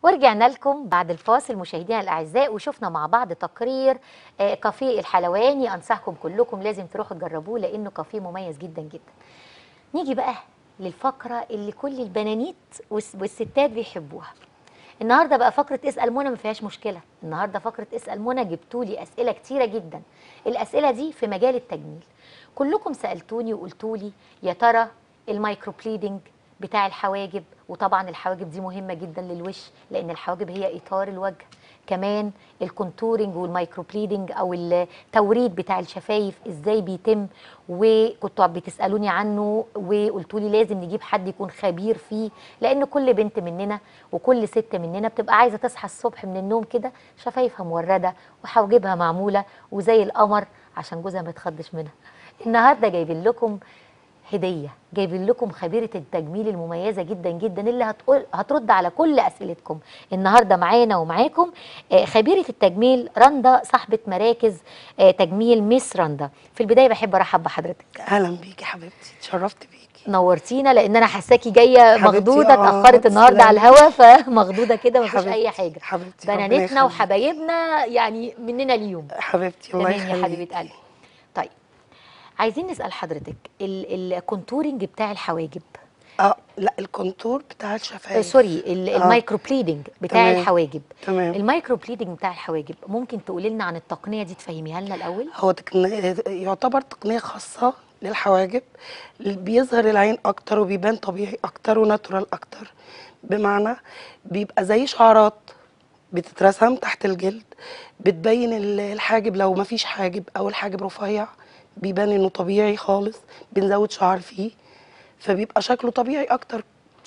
ورجعنا لكم بعد الفاصل مشاهدينا الاعزاء وشفنا مع بعض تقرير آه، كافيه الحلواني انصحكم كلكم لازم تروحوا تجربوه لانه كافيه مميز جدا جدا نيجي بقى للفقره اللي كل البنانيت والس- والستات بيحبوها النهارده بقى فقره اسال منى ما فيهاش مشكله النهارده فقره اسال منى جبتوا لي اسئله كتيره جدا الاسئله دي في مجال التجميل كلكم سالتوني وقلتوا لي يا ترى المايكرو بليدنج بتاع الحواجب وطبعا الحواجب دي مهمه جدا للوش لان الحواجب هي اطار الوجه كمان الكونتورنج والمايكرو بليدنج او التوريد بتاع الشفايف ازاي بيتم وكنتوا بتسالوني عنه وقلتوا لي لازم نجيب حد يكون خبير فيه لان كل بنت مننا وكل ست مننا بتبقى عايزه تصحى الصبح من النوم كده شفايفها مورده وحواجبها معموله وزي القمر عشان جوزها ما يتخضش منها النهارده جايبين لكم هديه جايبين لكم خبيره التجميل المميزه جدا جدا اللي هتقول هترد على كل اسئلتكم النهارده معانا ومعاكم آه، خبيره التجميل رندا صاحبه مراكز آه، تجميل ميس رندا في البدايه بحب ارحب بحضرتك اهلا بيكي حبيبتي اتشرفت بيكي نورتينا لان انا حاساكي جايه حبيبتي، مخضوضه آه، اتاخرت النهارده تسلمي. على الهوا فمخضوضه كده مفيش حبيبتي، اي حاجه حبيبتي ربنا بنانتنا يخليكي. وحبايبنا يعني مننا اليوم حبيبتي الله تمام يا يخليكي حبيبه قلبي طيب عايزين نسال حضرتك ال- الكونتورنج بتاع الحواجب اه لا الكونتور بتاع آه الشفايف سوري ال- آه. المايكرو بليدنج بتاع تمام. الحواجب تمام المايكرو بليدنج بتاع الحواجب ممكن تقولي لنا عن التقنيه دي تفهميها لنا الاول هو تقنية يعتبر تقنية خاصة للحواجب بيظهر العين أكتر وبيبان طبيعي أكتر وناتورال أكتر بمعنى بيبقى زي شعرات بتترسم تحت الجلد بتبين ال- الحاجب لو مفيش حاجب أو الحاجب رفيع بيبان إنه طبيعي خالص بنزود شعر فيه فبيبقى شكله طبيعي أكتر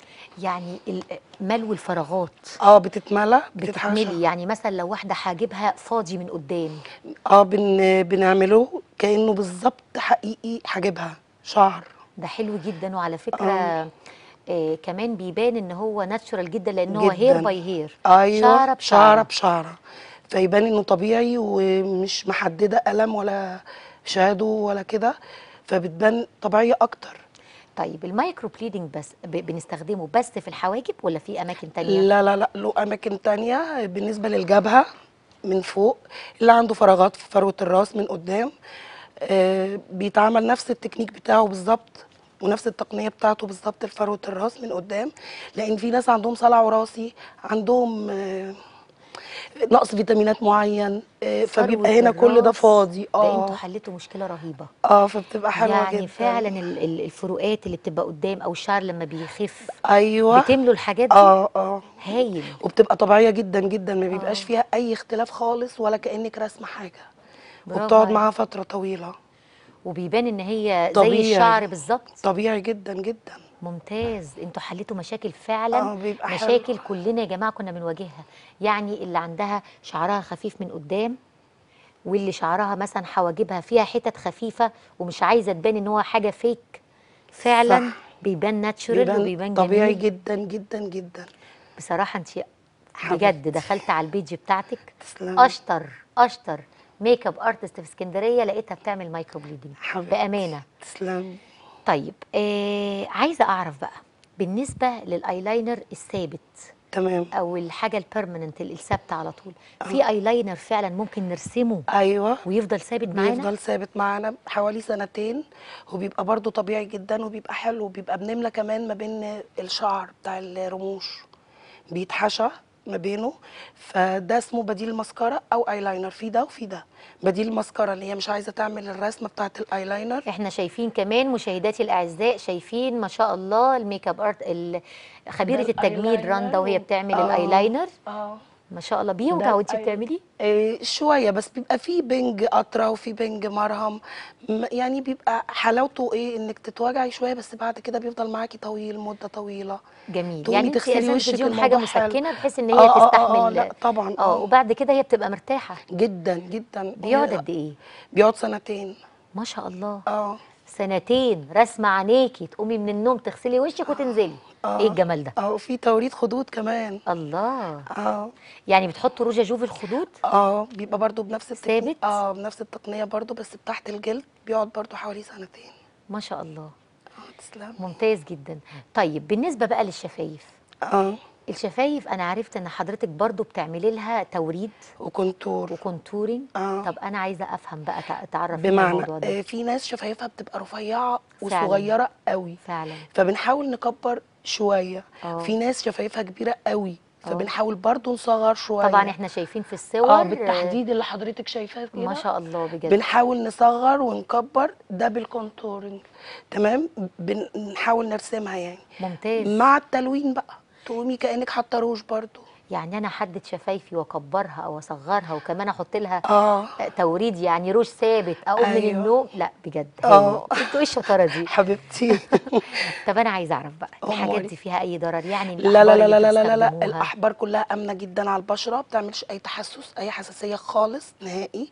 يعني ال- ملو الفراغات اه بتتملى بتتحشى بتتملي يعني مثلا لو واحده حاجبها فاضي من قدام اه بن بنعمله كأنه بالظبط حقيقي حاجبها شعر ده حلو جدا وعلى فكره آه. آه كمان بيبان ان هو ناتشورال جدا لان هو هير جداً. باي هير ايوه شعره بشعره شعره بشعره فيبان انه طبيعي ومش محدده قلم ولا شادو ولا كده فبتبان طبيعيه اكتر طيب المايكرو بليدنج بس ب- بنستخدمه بس في الحواجب ولا في اماكن تانية لا لا لا له اماكن تانية بالنسبه للجبهه من فوق اللي عنده فراغات في فروه الراس من قدام آه بيتعمل نفس التكنيك بتاعه بالظبط ونفس التقنيه بتاعته بالظبط لفروه الراس من قدام لان في ناس عندهم صلع وراثي عندهم آه نقص فيتامينات معين آه فبيبقى هنا كل ده الراس فاضي ده انتوا اه حليتوا مشكله رهيبه اه فبتبقى حلوه يعني جدا فعلا ال- ال- الفروقات اللي بتبقى قدام او الشعر لما بيخف ايوه بتملوا الحاجات دي اه اه هايل وبتبقى طبيعيه جدا جدا ما بيبقاش آه. فيها اي اختلاف خالص ولا كانك راسمه حاجه برافو وبتقعد عليك. معاها فتره طويله وبيبان ان هي زي طبيعي. الشعر بالظبط طبيعي جدا جدا ممتاز انتوا حليتوا مشاكل فعلا اه بيبقى حلو. مشاكل كلنا يا جماعه كنا بنواجهها يعني اللي عندها شعرها خفيف من قدام واللي شعرها مثلا حواجبها فيها حتت خفيفه ومش عايزه تبان ان هو حاجه فيك فعلا صح. بيبان ناتشورال وبيبان بيبان طبيعي جميل جدا جدا جدا بصراحه انت بجد حبيبتي. دخلت على البيج بتاعتك تسلمي اشطر اشطر ميك اب ارتست في اسكندريه لقيتها بتعمل مايكرو بليدنج حبيبتي. بامانه تسلمي طيب آه عايزه اعرف بقى بالنسبه للايلاينر الثابت تمام او الحاجه البيرمننت الثابته على طول في ايلاينر فعلا ممكن نرسمه ايوه ويفضل ثابت معانا بيفضل ثابت معانا حوالي سنتين وبيبقى برضو طبيعي جدا وبيبقى حلو وبيبقى بنملى كمان ما بين الشعر بتاع الرموش بيتحشى ما بينه فده اسمه بديل مسكرة او ايلاينر في ده وفي ده بديل مسكرة اللي هي مش عايزة تعمل الرسمة بتاعت الايلاينر احنا شايفين كمان مشاهداتي الاعزاء شايفين ما شاء الله الميك اب ارت ال- خبيره ده التجميل الأيلاينر رندا وهي بتعمل آه. الايلاينر اه ما شاء الله بيوجع ده وانت الأي- بتعملي إيه شويه بس بيبقى فيه بنج قطره وفي بنج مرهم م- يعني بيبقى حلاوته ايه انك تتوجعي شويه بس بعد كده بيفضل معاكي طويل مده طويله جميل تقومي يعني انت تغسلي اساسا وشك بتديهم حاجه الموضوع حلو. مسكنه بحيث ان هي آه، آه، آه، تستحمل آه، لا طبعا اه اه وبعد كده هي بتبقى مرتاحه جدا جدا بيقعد قد ايه بيقعد سنتين ما شاء الله اه سنتين رسمه عينيكي تقومي من النوم تغسلي وشك وتنزلي آه. ايه الجمال ده اه وفي توريد خدود كمان الله اه يعني بتحطوا روجا جوف الخدود اه بيبقى برضو بنفس التقنية ثابت؟ اه بنفس التقنيه برضو بس تحت الجلد بيقعد برضو حوالي سنتين ما شاء الله اه تسلم ممتاز جدا طيب بالنسبه بقى للشفايف اه الشفايف انا عرفت ان حضرتك برضو بتعملي لها توريد وكونتور وكونتورنج اه طب انا عايزه افهم بقى تع- تعرفيني بمعنى الموضوع ده آه، في ناس شفايفها بتبقى رفيعه فعلاً. وصغيره قوي فعلا فبنحاول نكبر شويه اه في ناس شفايفها كبيره قوي اه. فبنحاول برضو نصغر شويه طبعا احنا شايفين في الصور اه بالتحديد اللي حضرتك شايفاه ما كده شاء الله بجد بنحاول نصغر ونكبر ده بالكونتورنج تمام بنحاول نرسمها يعني ممتاز مع التلوين بقى تقومي كانك حاطه روج برضو يعني انا احدد شفايفي واكبرها او اصغرها وكمان احط لها اه توريد يعني روج ثابت اقوم من أيوة. النوم لا بجد اه. هايل انتوا ايه الشطاره دي حبيبتي طب انا عايزه اعرف بقى الحاجات أموري. دي فيها اي ضرر يعني لا لا الأحبار لا اللي لا لا لا لا بتستخدموها؟ الاحبار كلها امنه جدا على البشره ما بتعملش اي تحسس اي حساسيه خالص نهائي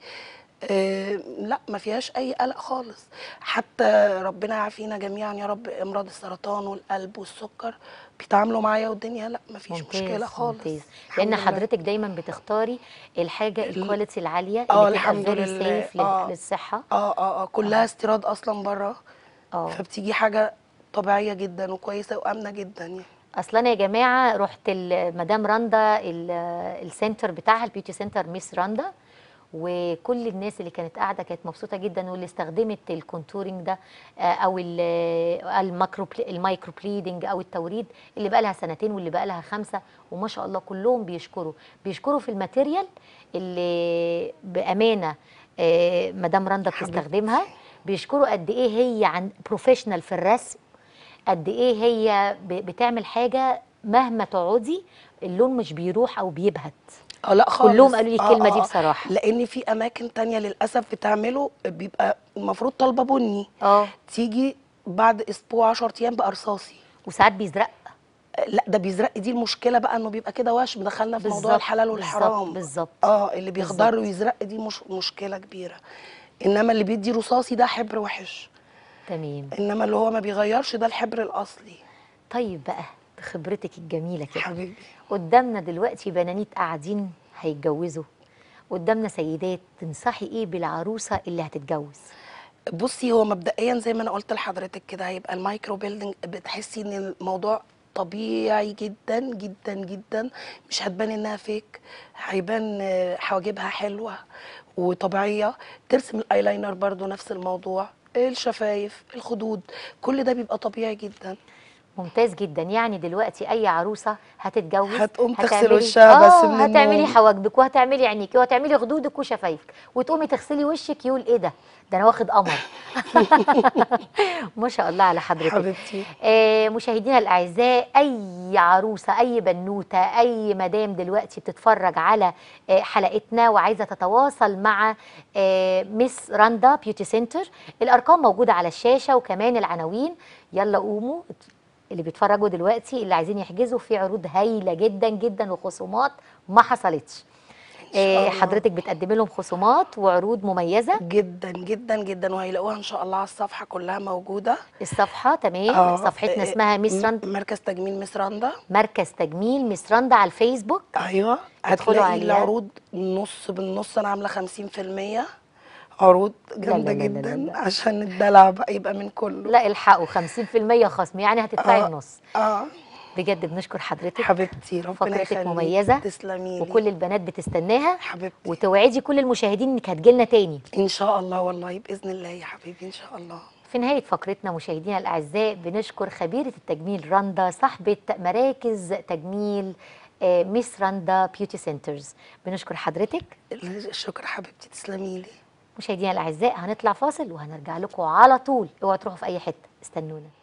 آه لا ما فيهاش اي قلق خالص حتى ربنا يعافينا جميعا يا رب امراض السرطان والقلب والسكر بيتعاملوا معايا والدنيا لا ما فيش مشكله خالص ممتاز لان الحمد لله. حضرتك دايما بتختاري الحاجه ال- الكواليتي العاليه اه اللي تبقى الحمد فيري لله سيف اه للصحه اه اه اه كلها استيراد اصلا بره اه فبتيجي حاجه طبيعيه جدا وكويسه وامنه جدا يعني اصلا انا يا جماعه رحت ال- مدام رندا ال- السنتر بتاعها البيوتي سنتر ميس رندا وكل الناس اللي كانت قاعده كانت مبسوطه جدا واللي استخدمت الكونتورنج ده آه، او ال- الماكرو المايكرو بليدنج او التوريد اللي بقى لها سنتين واللي بقى لها خمسه وما شاء الله كلهم بيشكروا بيشكروا في الماتيريال اللي بامانه آه، مدام رندا حبيبتي. بتستخدمها بيشكروا قد ايه هي عن بروفيشنال في الرسم قد ايه هي ب- بتعمل حاجه مهما تقعدي اللون مش بيروح او بيبهت اه لا خالص كلهم قالوا لي آه، الكلمه آه، دي آه. بصراحه لان في اماكن تانية للاسف بتعمله بيبقى المفروض طالبه بني اه تيجي بعد اسبوع 10 ايام بقى رصاصي وساعات بيزرق لا ده بيزرق دي المشكله بقى انه بيبقى كده وشم دخلنا في موضوع بالظبط، الحلال بالظبط، والحرام بالظبط اه اللي بيخضر بالظبط. ويزرق دي مش مشكله كبيره انما اللي بيدي رصاصي ده حبر وحش تمام انما اللي هو ما بيغيرش ده الحبر الاصلي طيب بقى بخبرتك الجميله كده حبيبي قدامنا دلوقتي بنانيت قاعدين هيتجوزوا قدامنا سيدات تنصحي ايه بالعروسه اللي هتتجوز بصي هو مبدئيا زي ما انا قلت لحضرتك كده هيبقى المايكرو بيلدينج بتحسي ان الموضوع طبيعي جدا جدا جدا مش هتبان انها فيك هيبان آه، حواجبها حلوه وطبيعيه ترسم الايلاينر برضو نفس الموضوع الشفايف الخدود كل ده بيبقى طبيعي جدا ممتاز جدا يعني دلوقتي اي عروسه هتتجوز هتقوم تغسل هتعملي- وشها بس آه، من هتعملي النوم. حواجبك وهتعملي عينيكي وهتعملي خدودك وشفايفك وتقومي تغسلي وشك يقول ايه ده ده انا واخد قمر ما شاء الله على حضرتك حبيبتي آه، مشاهدينا الاعزاء اي عروسه اي بنوته اي مدام دلوقتي بتتفرج على آه، حلقتنا وعايزه تتواصل مع آه، مس راندا بيوتي سنتر الارقام موجوده على الشاشه وكمان العناوين يلا قوموا اللي بيتفرجوا دلوقتي اللي عايزين يحجزوا في عروض هايله جدا جدا وخصومات ما حصلتش آه، الله. حضرتك بتقدمي لهم خصومات وعروض مميزه جدا جدا جدا وهيلاقوها ان شاء الله على الصفحه كلها موجوده الصفحه تمام آه، صفحتنا آه، اسمها ميس م- راندا مركز تجميل مس رندا مركز تجميل ميس راندا على الفيسبوك ايوه ادخلوا هتلاقي عليها. العروض نص بالنص انا عامله 50% عروض جامده لا لا لا جدا لا. عشان الدلع بقى يبقى من كله لا الحقوا 50% خصم يعني هتدفعي آه. النص اه بجد بنشكر حضرتك حبيبتي ربنا فقرتك يخليك مميزة تسلمي لي وكل البنات بتستناها حبيبتي وتوعدي كل المشاهدين انك هتجيلنا تاني ان شاء الله والله باذن الله يا حبيبي ان شاء الله في نهاية فقرتنا مشاهدينا الأعزاء بنشكر خبيرة التجميل رندا صاحبة مراكز تجميل آه، ميس رندا بيوتي سنترز بنشكر حضرتك الشكر حبيبتي تسلمي لي مشاهدينا الأعزاء هنطلع فاصل وهنرجع لكم على طول اوعوا تروحوا في أي حتة استنونا